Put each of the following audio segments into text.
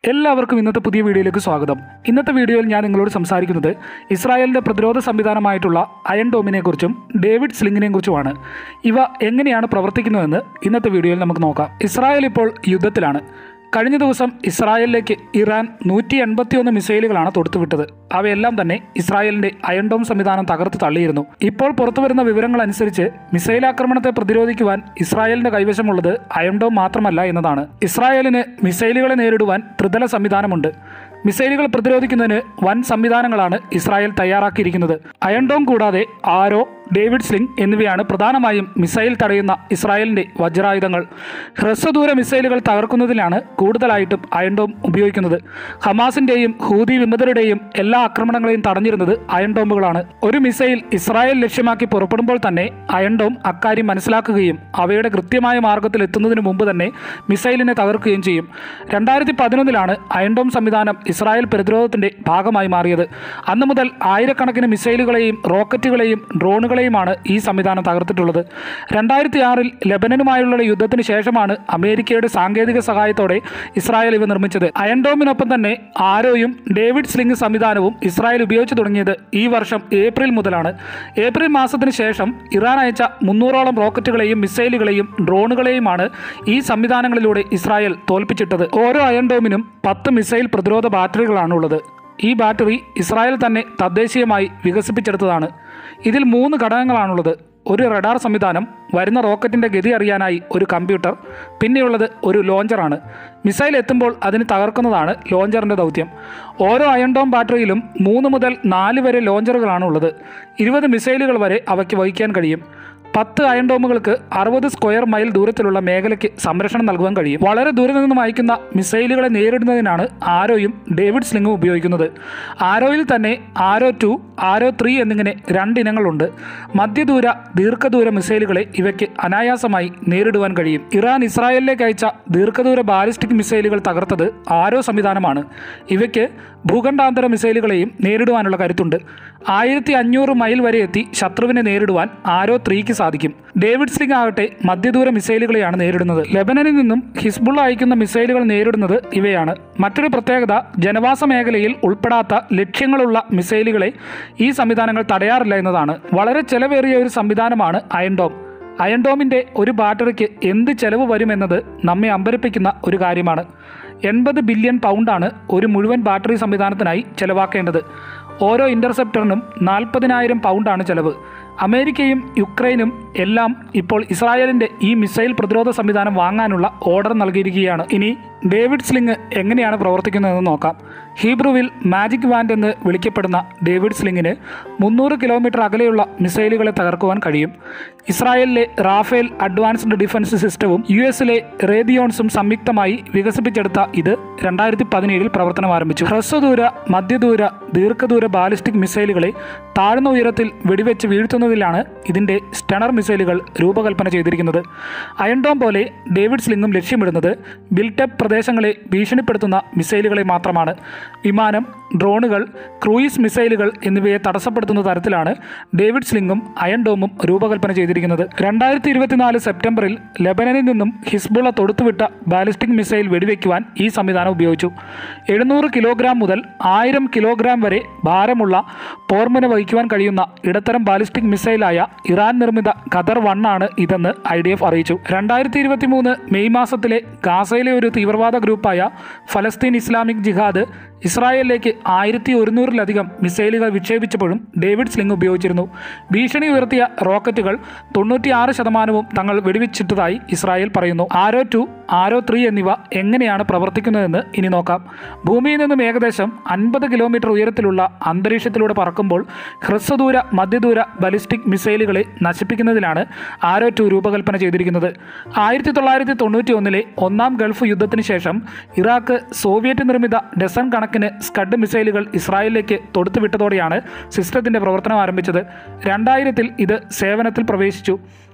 എല്ലാവർക്കും ഇന്നത്തെ പുതിയ വീഡിയോയിലേക്ക് സ്വാഗതം ഇന്നത്തെ വീഡിയോയിൽ ഞാൻ നിങ്ങളോട് സംസാരിക്കുന്നത് ഇസ്രായേലിൻ്റെ പ്രതിരോധ സംവിധാനമായിട്ടുള്ള അയൺ ഡോമിനെക്കുറിച്ചും ഡേവിഡ് സ്ലിങ്ങിനെയും കുറിച്ചുമാണ് ഇവ എങ്ങനെയാണ് പ്രവർത്തിക്കുന്നതെന്ന് ഇന്നത്തെ വീഡിയോയിൽ നമുക്ക് നോക്കാം ഇസ്രായേൽ ഇപ്പോൾ യുദ്ധത്തിലാണ് കഴിഞ്ഞ ദിവസം ഇസ്രായേലിലേക്ക് ഇറാൻ നൂറ്റി എൺപത്തിയൊന്ന് മിസൈലുകളാണ് തൊടുത്തുവിട്ടത് അവയെല്ലാം തന്നെ ഇസ്രായേലിന്റെ അയൺ ഡോം സംവിധാനം തകർത്ത് തള്ളിയിരുന്നു ഇപ്പോൾ പുറത്തുവരുന്ന വിവരങ്ങൾ അനുസരിച്ച് മിസൈൽ ആക്രമണത്തെ പ്രതിരോധിക്കുവാൻ ഇസ്രായേലിന്റെ കൈവശമുള്ളത് അയൺ ഡോം മാത്രമല്ല എന്നതാണ് ഇസ്രായേലിന് മിസൈലുകളെ നേരിടുവാൻ ത്രിതല സംവിധാനമുണ്ട് മിസൈലുകൾ പ്രതിരോധിക്കുന്നതിന് വൻ സംവിധാനങ്ങളാണ് ഇസ്രായേൽ തയ്യാറാക്കിയിരിക്കുന്നത് അയൺ ഡോം കൂടാതെ ആരോ ഡേവിഡ് സ്ലിംഗ് എന്നിവയാണ് പ്രധാനമായും മിസൈൽ തടയുന്ന ഇസ്രായേലിന്റെ വജ്രായുധങ്ങൾ ഹ്രസ്വദൂര മിസൈലുകൾ തകർക്കുന്നതിലാണ് കൂടുതലായിട്ടും അയൺ ഡോം ഉപയോഗിക്കുന്നത് ഹമാസിന്റെയും ഹൂതി വിമതരുടെയും എല്ലാ ആക്രമണങ്ങളെയും തടഞ്ഞിരുന്നത് അയൺ ഡോമുകളാണ് ഒരു മിസൈൽ ഇസ്രായേൽ ലക്ഷ്യമാക്കി പുറപ്പെടുമ്പോൾ തന്നെ അയൺ ഡോം അക്കാര്യം മനസ്സിലാക്കുകയും അവയുടെ കൃത്യമായ മാർഗത്തിൽ എത്തുന്നതിന് മുമ്പ് തന്നെ മിസൈലിനെ തകർക്കുകയും ചെയ്യും രണ്ടായിരത്തി പതിനൊന്നിലാണ് അയൺ ഡോം സംവിധാനം ഇസ്രായേൽ പ്രതിരോധത്തിന്റെ ഭാഗമായി മാറിയത് അന്ന് മുതൽ ആയിരക്കണക്കിന് മിസൈലുകളെയും റോക്കറ്റുകളെയും ഡ്രോണുകളെയുമാണ് ഈ സംവിധാനം തകർത്തിട്ടുള്ളത് രണ്ടായിരത്തി ആറിൽ ലെബനനുമായുള്ള യുദ്ധത്തിന് ശേഷമാണ് അമേരിക്കയുടെ സാങ്കേതിക സഹായത്തോടെ ഇസ്രായേൽ ഇവ നിർമ്മിച്ചത് അയൺഡോമിനൊപ്പം തന്നെ ആരോയും ഡേവിഡ് സ്ലിംഗ് സംവിധാനവും ഇസ്രായേൽ ഉപയോഗിച്ചു തുടങ്ങിയത് ഈ വർഷം ഏപ്രിൽ മുതലാണ് ഏപ്രിൽ മാസത്തിന് ശേഷം ഇറാൻ അയച്ച മുന്നൂറോളം റോക്കറ്റുകളെയും മിസൈലുകളെയും ഡ്രോണുകളെയുമാണ് ഈ സംവിധാനങ്ങളിലൂടെ ഇസ്രായേൽ തോൽപ്പിച്ചിട്ടത് ഓരോ അയൺഡോമിനും പത്ത് മിസൈൽ പ്രതിരോധ ബാറ്ററികളാണുള്ളത് ഈ ബാറ്ററി ഇസ്രായേൽ തന്നെ തദ്ദേശീയമായി വികസിപ്പിച്ചെടുത്തതാണ് ഇതിൽ മൂന്ന് ഘടകങ്ങളാണുള്ളത് ഒരു റഡാർ സംവിധാനം വരുന്ന റോക്കറ്റിൻ്റെ ഗതി അറിയാനായി ഒരു കമ്പ്യൂട്ടർ പിന്നെയുള്ളത് ഒരു ലോഞ്ചറാണ് മിസൈൽ എത്തുമ്പോൾ അതിന് തകർക്കുന്നതാണ് ലോഞ്ചറിൻ്റെ ദൗത്യം ഓരോ അയൺഡോം ബാറ്ററിയിലും മൂന്ന് മുതൽ നാല് വരെ ലോഞ്ചറുകളാണ് ഉള്ളത് ഇരുപത് മിസൈലുകൾ വരെ അവയ്ക്ക് വഹിക്കാൻ കഴിയും പത്ത് അയൺ ഡോമുകൾക്ക് അറുപത് സ്ക്വയർ മൈൽ ദൂരത്തിലുള്ള മേഖലയ്ക്ക് സംരക്ഷണം നൽകുവാൻ കഴിയും വളരെ ദൂരെ നിന്നും അയക്കുന്ന മിസൈലുകളെ നേരിടുന്നതിനാണ് ആരോയും ഡേവിഡ് സ്ലിങ്ങും ഉപയോഗിക്കുന്നത് ആരോയിൽ തന്നെ ആരോ ടു ആരോ ത്രീ എന്നിങ്ങനെ രണ്ടിനങ്ങളുണ്ട് മധ്യദൂര ദീർഘദൂര മിസൈലുകളെ ഇവയ്ക്ക് അനായാസമായി നേരിടുവാൻ കഴിയും ഇറാൻ ഇസ്രായേലിലേക്ക് അയച്ച ദീർഘദൂര ബാലിസ്റ്റിക് മിസൈലുകൾ തകർത്തത് ആരോ സംവിധാനമാണ് ഇവയ്ക്ക് ഭൂഖണ്ഡാന്തര മിസൈലുകളെയും നേരിടുവാനുള്ള കരുത്തുണ്ട് ആയിരത്തി അഞ്ഞൂറ് മൈൽ വരെ എത്തി ശത്രുവിനെ നേരിടുവാൻ ആരോ ത്രീക്ക് സാധിക്കും ഡേവിഡ് സ്ലിംഗ് ആകട്ടെ മധ്യദൂര മിസൈലുകളെയാണ് നേരിടുന്നത് ലെബനനിൽ നിന്നും ഹിസ്ബുള്ള അയക്കുന്ന മിസൈലുകൾ നേരിടുന്നത് ഇവയാണ് മറ്റൊരു പ്രത്യേകത ജനവാസ മേഖലയിൽ ഉൾപ്പെടാത്ത ലക്ഷ്യങ്ങളുള്ള മിസൈലുകളെ ഈ സംവിധാനങ്ങൾ തടയാറില്ല എന്നതാണ് വളരെ ചെലവേറിയ ഒരു സംവിധാനമാണ് അയൺഡോം അയൺഡോമിൻ്റെ ഒരു ബാറ്ററിക്ക് എന്ത് ചെലവ് വരുമെന്നത് നമ്മെ അമ്പരപ്പിക്കുന്ന ഒരു കാര്യമാണ് എൺപത് ബില്യൺ പൗണ്ടാണ് ഒരു മുഴുവൻ ബാറ്ററി സംവിധാനത്തിനായി ചെലവാക്കേണ്ടത് ഓരോ ഇൻ്റർസെപ്റ്ററിനും നാൽപ്പതിനായിരം പൗണ്ടാണ് ചെലവ് അമേരിക്കയും യുക്രൈനും എല്ലാം ഇപ്പോൾ ഇസ്രായേലിൻ്റെ ഈ മിസൈൽ പ്രതിരോധ സംവിധാനം വാങ്ങാനുള്ള ഓർഡർ നൽകിയിരിക്കുകയാണ് ഇനി ഡേവിഡ് സ്ലിംഗ് എങ്ങനെയാണ് പ്രവർത്തിക്കുന്നതെന്ന് നോക്കാം ഹീബ്രുവിൽ മാജിക് വാൻഡ് എന്ന് വിളിക്കപ്പെടുന്ന ഡേവിഡ് സ്ലിങ്ങിന് മുന്നൂറ് കിലോമീറ്റർ അകലെയുള്ള മിസൈലുകളെ തകർക്കുവാൻ കഴിയും ഇസ്രായേലിലെ റാഫേൽ അഡ്വാൻസ്ഡ് ഡിഫൻസ് സിസ്റ്റവും യു എസിലെ റേദിയോൺസും സംയുക്തമായി വികസിപ്പിച്ചെടുത്ത ഇത് രണ്ടായിരത്തി പതിനേഴിൽ പ്രവർത്തനം ആരംഭിച്ചു ഹ്രസ്വദൂര മധ്യദൂര ദീർഘദൂര ബാലിസ്റ്റിക് മിസൈലുകളെ താഴ്ന്ന ഉയരത്തിൽ വെടിവെച്ച് വീഴ്ത്തുന്നതിലാണ് ഇതിൻ്റെ സ്റ്റണർ മിസൈലുകൾ രൂപകൽപ്പന ചെയ്തിരിക്കുന്നത് അയൺഡോം പോലെ ഡേവിഡ് സ്ലിങ്ങും ലക്ഷ്യമിടുന്നത് ബിൽട്ടപ്പ് പ്രദേശങ്ങളെ ഭീഷണിപ്പെടുത്തുന്ന മിസൈലുകളെ മാത്രമാണ് വിമാനം ഡ്രോണുകൾ ക്രൂയിസ് മിസൈലുകൾ എന്നിവയെ തടസ്സപ്പെടുത്തുന്ന തരത്തിലാണ് ഡേവിഡ് സ്ലിങ്ങും അയൺഡോമും രൂപകൽപ്പന ചെയ്തിരിക്കുന്നത് രണ്ടായിരത്തി ഇരുപത്തിനാല് സെപ്റ്റംബറിൽ ലെബനനിൽ നിന്നും ഹിസ്ബുള്ള തൊടുത്തുവിട്ട ബാലിസ്റ്റിക് മിസൈൽ വെടിവെക്കുവാൻ ഈ സംവിധാനം ഉപയോഗിച്ചു എഴുന്നൂറ് കിലോഗ്രാം മുതൽ ആയിരം കിലോഗ്രാം വരെ ഭാരമുള്ള പോർമുന വഹിക്കുവാൻ കഴിയുന്ന ഇടത്തരം ബാലിസ്റ്റിക് മിസൈലായ ഇറാൻ നിർമ്മിത ഖദർ വൺ ആണ് ഇതെന്ന് ഐ ഡി എഫ് അറിയിച്ചു രണ്ടായിരത്തി ഇരുപത്തി മൂന്ന് മെയ് മാസത്തിലെ ഗാസയിലെ ഒരു തീവ്രവാദ ഗ്രൂപ്പായ ഫലസ്തീൻ ഇസ്ലാമിക് ജിഹാദ് ഇസ്രായേലിലേക്ക് ആയിരത്തി ഒരുന്നൂറിലധികം മിസൈലുകൾ വിക്ഷേപിച്ചപ്പോഴും ഡേവിഡ് സ്ലിംഗ് ഉപയോഗിച്ചിരുന്നു ഭീഷണി ഉയർത്തിയ റോക്കറ്റുകൾ തൊണ്ണൂറ്റിയാറ് ശതമാനവും തങ്ങൾ വെടിവെച്ചിട്ടതായി ഇസ്രായേൽ പറയുന്നു ആരോ ടു ആരോ ത്രീ എന്നിവ എങ്ങനെയാണ് പ്രവർത്തിക്കുന്നതെന്ന് ഇനി നോക്കാം ഭൂമിയിൽ നിന്നും ഏകദേശം അൻപത് കിലോമീറ്റർ ഉയരത്തിലുള്ള അന്തരീക്ഷത്തിലൂടെ പറക്കുമ്പോൾ ഹ്രസ്വദൂര മധ്യദൂര ബലിസ്റ്റിക് മിസൈലുകളെ നശിപ്പിക്കുന്നതിലാണ് ആരോ ടു രൂപകൽപ്പന ചെയ്തിരിക്കുന്നത് ആയിരത്തി തൊള്ളായിരത്തി തൊണ്ണൂറ്റി ഒന്നിലെ ഒന്നാം ഗൾഫ് യുദ്ധത്തിന് ശേഷം ഇറാഖ് സോവിയറ്റ് നിർമ്മിത ഡസൻ കണക്കിന് സ്കഡ് മിസൈലുകൾ ഇസ്രായേലിലേക്ക് തൊടുത്തുവിട്ടതോടെയാണ് സിസ്റ്റത്തിന്റെ പ്രവർത്തനം ആരംഭിച്ചത് രണ്ടായിരത്തിൽ ഇത് സേവനത്തിൽ പ്രവേശിച്ചു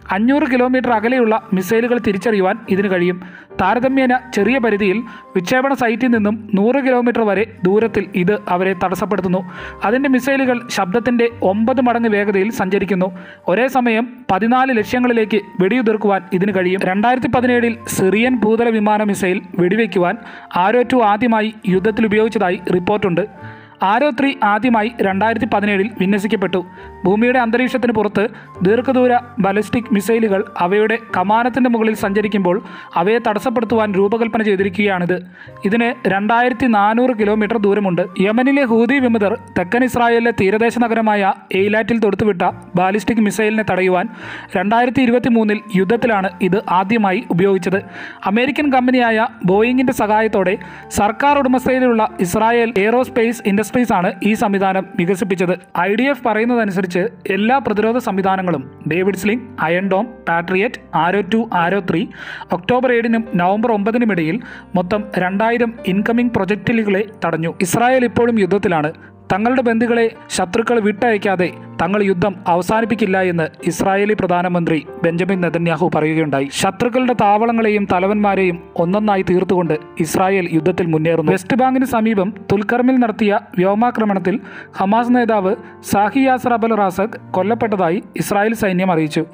അഞ്ഞൂറ് കിലോമീറ്റർ അകലെയുള്ള മിസൈലുകൾ തിരിച്ചറിയുവാൻ ഇതിന് കഴിയും താരതമ്യേന ചെറിയ പരിധിയിൽ വിക്ഷേപണ സൈറ്റിൽ നിന്നും നൂറ് കിലോമീറ്റർ വരെ ദൂരത്തിൽ ഇത് അവരെ തടസ്സപ്പെടുത്തുന്നു അതിൻ്റെ മിസൈലുകൾ ശബ്ദത്തിൻ്റെ ഒമ്പത് മടങ്ങ് വേഗതയിൽ സഞ്ചരിക്കുന്നു ഒരേ സമയം പതിനാല് ലക്ഷ്യങ്ങളിലേക്ക് വെടിയുതിർക്കുവാൻ ഇതിന് കഴിയും രണ്ടായിരത്തി പതിനേഴിൽ സിറിയൻ ഭൂതല വിമാന മിസൈൽ വെടിവെക്കുവാൻ ആരോ ടു ആദ്യമായി യുദ്ധത്തിൽ ഉപയോഗിച്ചതായി റിപ്പോർട്ടുണ്ട് ആരോ ത്രീ ആദ്യമായി രണ്ടായിരത്തി പതിനേഴിൽ വിന്യസിക്കപ്പെട്ടു ഭൂമിയുടെ അന്തരീക്ഷത്തിന് പുറത്ത് ദീർഘദൂര ബലിസ്റ്റിക് മിസൈലുകൾ അവയുടെ കമാനത്തിൻ്റെ മുകളിൽ സഞ്ചരിക്കുമ്പോൾ അവയെ തടസ്സപ്പെടുത്തുവാൻ രൂപകൽപ്പന ചെയ്തിരിക്കുകയാണിത് ഇതിന് രണ്ടായിരത്തി നാനൂറ് കിലോമീറ്റർ ദൂരമുണ്ട് യമനിലെ ഹൂതി വിമതർ തെക്കൻ ഇസ്രായേലിലെ തീരദേശ നഗരമായ എയ്ലാറ്റിൽ തൊടുത്തുവിട്ട ബാലിസ്റ്റിക് മിസൈലിനെ തടയുവാൻ രണ്ടായിരത്തി ഇരുപത്തി മൂന്നിൽ യുദ്ധത്തിലാണ് ഇത് ആദ്യമായി ഉപയോഗിച്ചത് അമേരിക്കൻ കമ്പനിയായ ബോയിങ്ങിന്റെ സഹായത്തോടെ സർക്കാർ ഉടമസ്ഥയിലുള്ള ഇസ്രായേൽ എയറോസ്പേസ് ഇൻഡസ്ട്രീസ് ആണ് ഈ സംവിധാനം വികസിപ്പിച്ചത് ഐ ഡി എഫ് പറയുന്നതനുസരിച്ച് എല്ലാ പ്രതിരോധ സംവിധാനങ്ങളും David sling iron dome Patriot Arrow two Arrow three October ഏഴിനും നവംബർ ഒമ്പതിനും ഇടയിൽ മൊത്തം രണ്ടായിരം ഇൻകമിംഗ് പ്രൊജക്റ്റിലുകളെ തടഞ്ഞു ഇസ്രായേൽ ഇപ്പോഴും യുദ്ധത്തിലാണ് തങ്ങളുടെ ബന്ധുക്കളെ ശത്രുക്കൾ വിട്ടയക്കാതെ തങ്ങൾ യുദ്ധം അവസാനിപ്പിക്കില്ല എന്ന് ഇസ്രായേലി പ്രധാനമന്ത്രി ബെഞ്ചമിൻ നെതന്യാഹു പറയുകയുണ്ടായി ശത്രുക്കളുടെ താവളങ്ങളെയും തലവന്മാരെയും ഒന്നൊന്നായി തീർത്തുകൊണ്ട് ഇസ്രായേൽ യുദ്ധത്തിൽ മുന്നേറുന്നു വെസ്റ്റ് ബാങ്കിന് സമീപം തുൽക്കർമിൽ നടത്തിയ വ്യോമാക്രമണത്തിൽ ഹമാസ് നേതാവ് സാഹി യാസർ അബൽ റാസഖ് കൊല്ലപ്പെട്ടതായി ഇസ്രായേൽ സൈന്യം അറിയിച്ചു